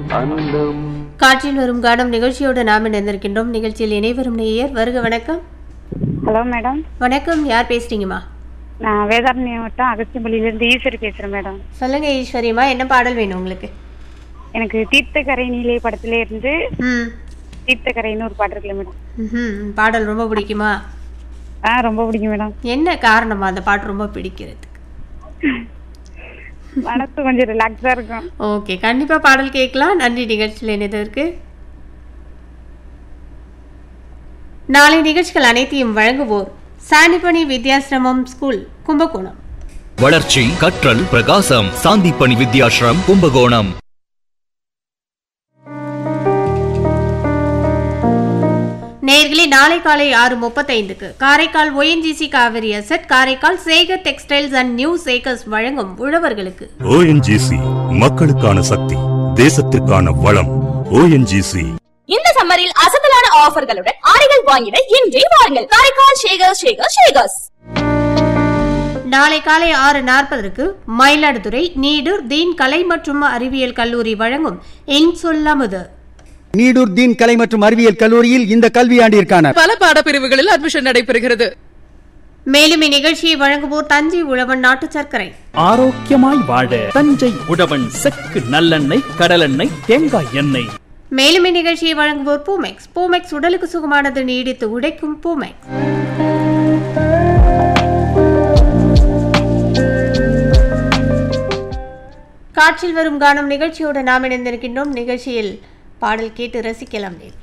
அன்னம் காற்றில் வரும் கானம் நிகழ்ச்சியோடு நாம் இணைந்திருக்கின்றோம் நிகழ்ச்சியில் இணைவரும் நேயர் வருக வணக்கம் ஹலோ மேடம் வணக்கம் யார் பேசுறீங்கம்மா நான் வேதாரண்யம் வட்டம் அகஸ்தியம்பள்ளியிலேருந்து ஈஸ்வரி பேசுகிறேன் மேடம் சொல்லுங்க ஈஸ்வரியம்மா என்ன பாடல் வேணும் உங்களுக்கு எனக்கு தீர்த்தக்கரை நீலே படத்துல இருந்து ம் தீர்த்தக்கரைன்னு ஒரு பாட்டு இருக்குல்ல மேடம் ம்ஹும். பாடல் ரொம்ப பிடிக்குமா ஆ ரொம்ப பிடிக்கும் மேடம் என்ன காரணமா அந்த பாட்டு ரொம்ப பிடிக்கிறதுக்கு மனசு கொஞ்சம் ரிலாக்ஸாக இருக்கும் ஓகே கண்டிப்பா பாடல் கேட்கலாம் நன்றி நிகழ்ச்சியில் இணைந்ததற்கு நாளை நிகழ்ச்சிகள் அனைத்தையும் வழங்குவோர் சாணிப்பணி வித்யாசிரமம் ஸ்கூல் கும்பகோணம் வளர்ச்சி கற்றல் பிரகாசம் சாந்திப்பணி வித்யாஷ்ரம் கும்பகோணம் நேர்களே நாளை காலை ஆறு முப்பத்தைந்துக்கு Karaikal ONGC Kaveri asset Karaikal Sekar textiles and new Sekars வழங்கும் உழவர்களுக்கு ஓஎன்ஜிசி மக்களுக்கான சக்தி தேசத்திற்கான வளம் ஓஎன்ஜிசி இந்த சம்மரில் அசத்தலான ஆஃபர்களுடன் ஆடைகள் வாங்கிட இன்றே வாருங்கள் காரைக்கால் ஷேகர் ஷேகர் ஷேகர்ஸ் நாளை காலை ஆறு நாற்பதற்கு மயிலாடுதுறை நீடூர் தீன் கலை மற்றும் அறிவியல் கல்லூரி வழங்கும் என் சொல்லாமுது நீடூர் தீன் கலை மற்றும் அறிவியல் கல்லூரியில் இந்த கல்வியாண்டிற்கான பல பாடப்பிரிவுகளில் அட்மிஷன் நடைபெறுகிறது மேலும் இந்நிகழ்ச்சியை வழங்குவோர் தஞ்சை உழவன் நாட்டு சர்க்கரை ஆரோக்கியமாய் வாழ தஞ்சை உழவன் செக்கு நல்லெண்ணெய் கடலெண்ணெய் தேங்காய் எண்ணெய் மேலும் இந்நிகழ்ச்சியை வழங்குவோர் பூமெக்ஸ் பூமெக்ஸ் உடலுக்கு சுகமானது நீடித்து உடைக்கும் பூமெக்ஸ் காற்றில் வரும் கானம் நிகழ்ச்சியோடு நாம் இணைந்திருக்கின்றோம் நிகழ்ச்சியில் பாடல் கேட்டு ரசிக்கலாம் நேர்களே.